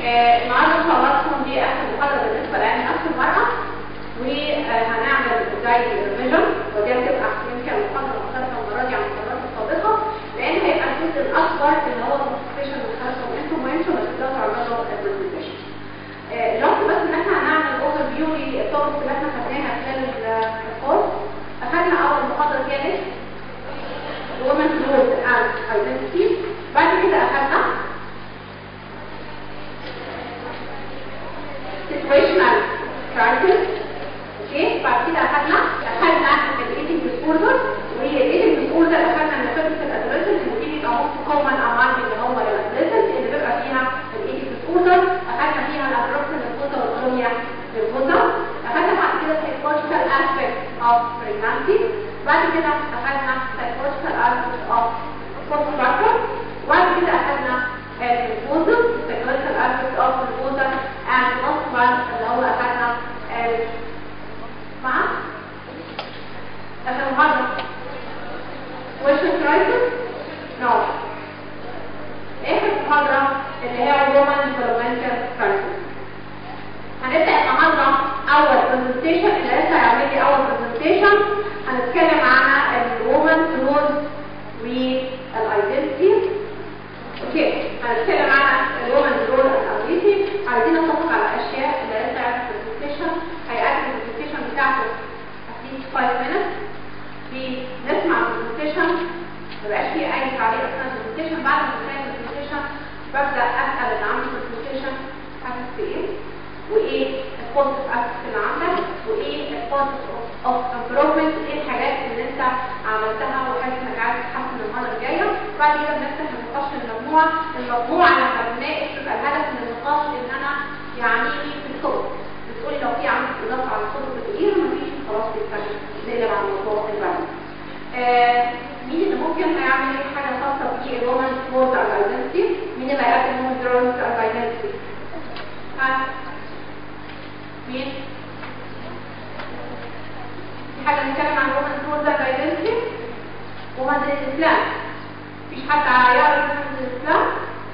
آه، النهارده ان شاء الله تكون دي اخر محاضره بالنسبه لعلم نفس المراه وهنعمل زي ريفيجن ودي هتبقى يمكن محاضره مختلفه المره دي عن المرات السابقه لان هيبقى الجزء الاكبر اللي هو البرزنتيشن والخمسه وانتم وانتم بس ده تعملوا البرزنتيشن جاست بس ان احنا هنعمل اوفر فيو للتوبكس اللي احنا خدناها خلال الكورس اخدنا اول محاضره كانت women's roles and identity بعد كده اخدنا situational crisis اوكي بعد كده اخدنا اخدنا الايتنج ديسوردر والايتنج ديسوردر اخدنا ان فكره الادريسنس اللي دي بيبقى موست كومن اماونت اللي هو الادريسنس اللي بيبقى فيها الايتنج ديسوردر اخدنا فيها الابروكسن الفوتا والكروميا الفوتا اخدنا بعد كده psychological aspect of pregnancy بعد كده اخدنا psychological aspect of postpartum وبعد كده اخدنا الفوزن psychological aspect of الفوزن and last one اللي هو اخدنا مع اخر محاضرة question crisis no اخر محاضرة اللي هي woman developmental crisis هنبدأ النهاردة أول presentation اللي لسه هيعمل لي أول presentation هنتكلم عن الwoman role والايدنتي اوكي هنتكلم عن الwoman role والايدنتي عايزين نتفق على أشياء اللي لسه هيعمل presentation هيقدم البرزنتيشن بتاعته at least 5 minutes بنسمع البرزنتيشن ما بقاش فيه أي تعليق أثناء البرزنتيشن بعد ما نسمع البرزنتيشن ببدأ أسأل اللي عامل البرزنتيشن حاسس بإيه وايه البوزيتيف اسبكت اللي عندك وايه البوزيتيف اوف امبروفمنت ايه الحاجات اللي انت عملتها وحاسس انك عايز تحسن المره الجايه بعد كده بنفتح النقاش في المجموعه المجموعه لما بنناقش بيبقى الهدف من النقاش ان انا يعني في الصوت بتقولي لو في عندك اضافه على الصوت بتقوليها مفيش خلاص بيتكلم نقلب على الموضوع اللي بعده آه مين اللي ممكن هيعمل حاجه خاصه بالرومان سبورت او الايدنتي مين اللي هيقدم رومان سبورت او الايدنتي ها مين؟ في حاجة نتكلم عن رومان سبورت او الايدنتي ومن الاسلام مفيش حد يعرف من الاسلام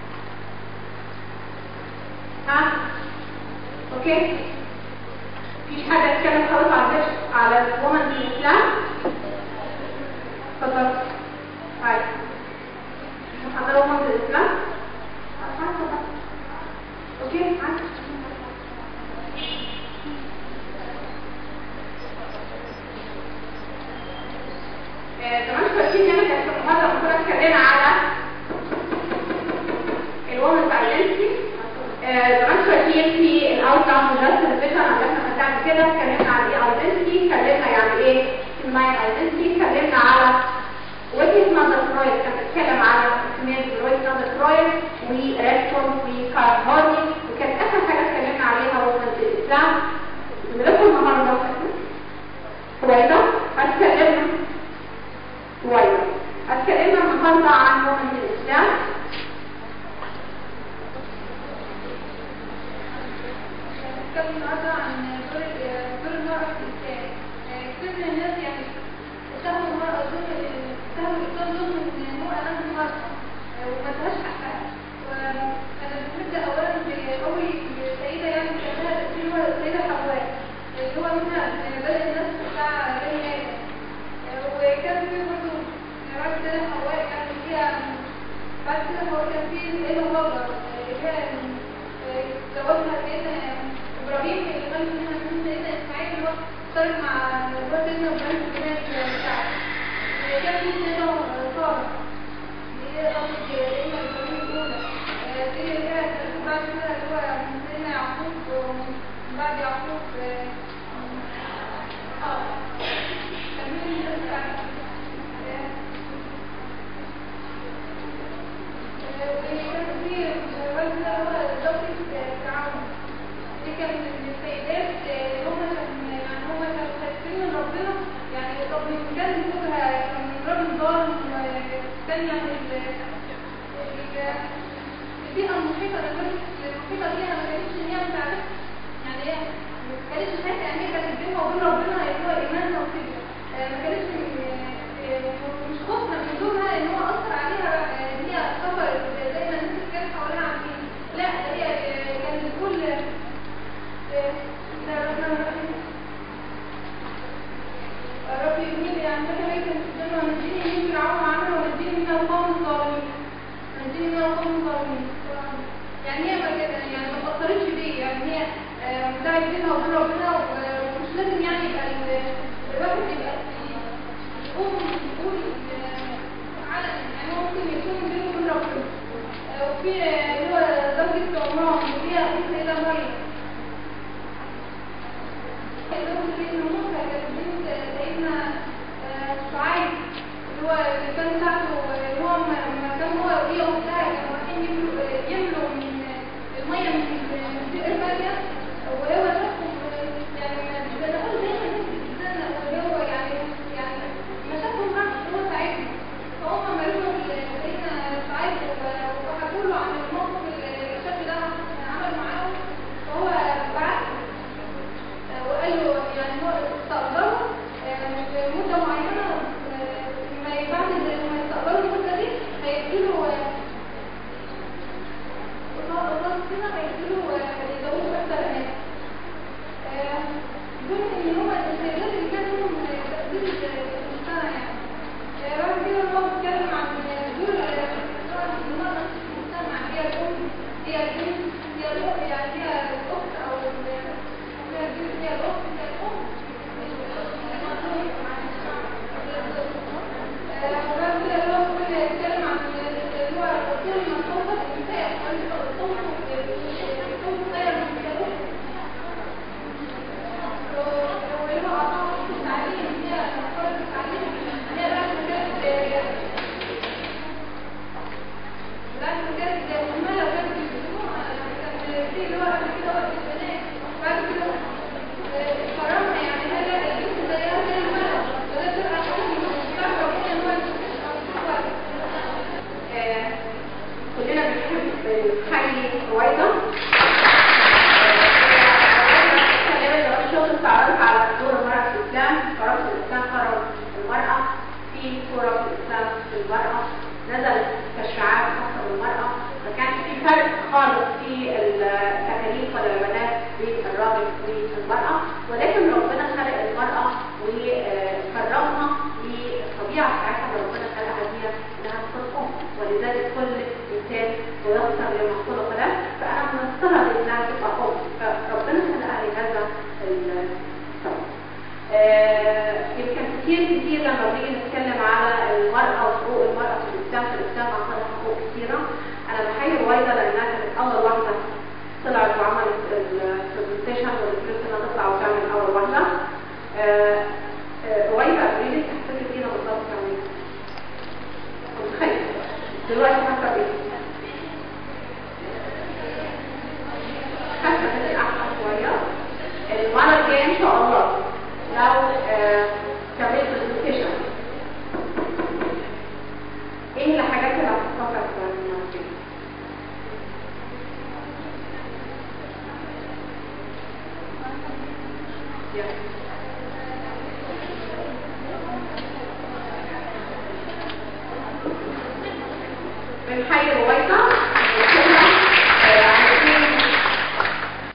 ها اوكي مفيش حاجة تتكلم خالص على على الومن في الاسلام اتفضل هاي محضرة ومن في الاسلام اوكي هاي كمان شويتين هنا كانت في المحاضرة كنا اتكلمنا على الومن ايدنتي زمان شويتين في الاوتكم وجاست ريفيجن اللي احنا خدناها كده اتكلمنا عن ايه ايدنتي اتكلمنا يعني ايه سماين ايدنتي اتكلمنا على وجهة نظر فرويد كان بيتكلم على سمية فرويد نظر فرويد وريكتون وكارل هارني وكانت اخر حاجة اتكلمنا عليها ومن الاسلام نلف النهارده فرويدا هتكلمنا فرويدا هتكلمنا النهارده عن ومن الاسلام هنتكلم النهارده عن دور دور المرأة في الإسلام. كتير من الناس يعني اتهموا المرأة ظلم اتهموا الإسلام ظلم إن المرأة لازم تمرأة وما ادهاش حقها. وأنا بنبدأ أولا بأول سيدة يعني كانها اللي هو السيدة حواء اللي هو منها بدء الناس بتاع بني آدم. وكان في برضه بعد كده حواء كان فيها بعد كده هو كان في سيدة هاجر اللي هي زوجها سيدنا ابراهيم اللي قال منها من سيدنا اسماعيل اللي هو اشترك مع اللي هو سيدنا ابراهيم في البنات بتاعه كان في سيدنا ساره دي قصد سيدنا ابراهيم الاولى سيدنا اللي هي بعد كده اللي هو سيدنا يعقوب ومن بعد يعقوب اه كان مين اللي بتاع وكان في والد ده هو زوجة فرعون دي كان من السيدات اللي هم كان يعني هم كانوا خايفين من ربنا يعني طب من كان زوجها كان راجل ظالم وكان يعني البيئة المحيطة المحيطة بيها ما كانتش ان هي مساعدتها يعني هي ما كانتش خايفة يعني هي كانت بينها وبين ربنا اللي هو إيمانها وكده ما كانتش مش خوفها من زوجها ان هو أثر عليها ان هي سفرت زي ما الناس كانت حواليها عارفين لا هي بتاعت بينها وبين ربنا و- ومش لازم يعني يبقى ال- الواحد يبقى يقوم يقول آه، على يعني هو ممكن يكون بينه وبين ربنا آه، وفي آه، اللي هو زوجة عمران اللي هي أم سيدة مريم زوجة سيدنا موسى كانت بنت سيدنا آه، شعيب اللي هو اللي كان بتاعته اللي هو لما لما كان هو وهي واختها كانوا رايحين يملوا يملوا من المية من من بئر ماريا وهو شافهم يعني بيدخلوا دايما ناس الإنسان وهو يعني يعني ما شافهم راح هو ساعدهم فهم ملوا سيدنا شعيب وحكوا له عن الموقف اللي الشاب ده عمل معاهم فهو بعتهم وقال له يعني هو استقبله مدة معينة آه، ما بعد ما يستقبلوا المدة دي هيديله قصاد كده هيديله يزودوا حتى الأمان دول إن هو السيدات اللي كان لهم تأثير المجتمع يعني آه، بعد كده هو بيتكلم عن دور المرأة في المجتمع هي الأم هي البنت هي الأخت يعني هي الأخت أو ال- هي البنت هي الأخت هي الأم آه، وبعد كده هو كل يتكلم عن اللي هو الأصول المنصوصة في النساء الأصول الأصول خير من الأخت واللي هو أعطاها التعليم هي فرض التعليم هي بعد ما كانت بعد ما كانت مهملة وكانت بيسموها كان في اللي هو قبل كده وقت البنات بعد كده كرمها يعني هي لا البنت زيها زي الولد ولا تبقى حكم بتاع ربنا الولد آه، كلنا بنحب نحيي رويدا الشغل تعرف على دور المرأة في الإسلام فرق الإسلام فرق المرأة في فرق الإسلام في المرأة نزلت تشريعات خاصة بالمرأة ما كانش في فرق خالص في التكاليف ولا البنات بين الراجل والمرأة ولكن ربنا خلق المرأة وكرمها للطبيعة بتاعتها اللي ربنا خلقها بيها انها تكون ام ولذلك كل انسان ميسر لما خلق له فانا منصره بانها تبقى ام فربنا خلقها لهذا السبب. آه، يمكن كتير كتير لما بنيجي نتكلم على المرأة وحقوق المرأة في الإسلام في الإسلام عندها حقوق كتيرة أنا بحيي رويدا لأنها كانت أول واحدة طلعت وعملت البرزنتيشن والفلوس إنها تطلع وتعمل أول واحدة آه، آه، رويدا قولي لي تحسبي فينا بالظبط يعني متخيل دلوقتي حاسة بإيه؟ حاسة إن الأحسن شوية المرة الجاية إن شاء الله لو آه، كملت البرزنتيشن ايه الحاجات اللي هتتفكر في المرة الجاية؟ Yeah. بنحيي رويدا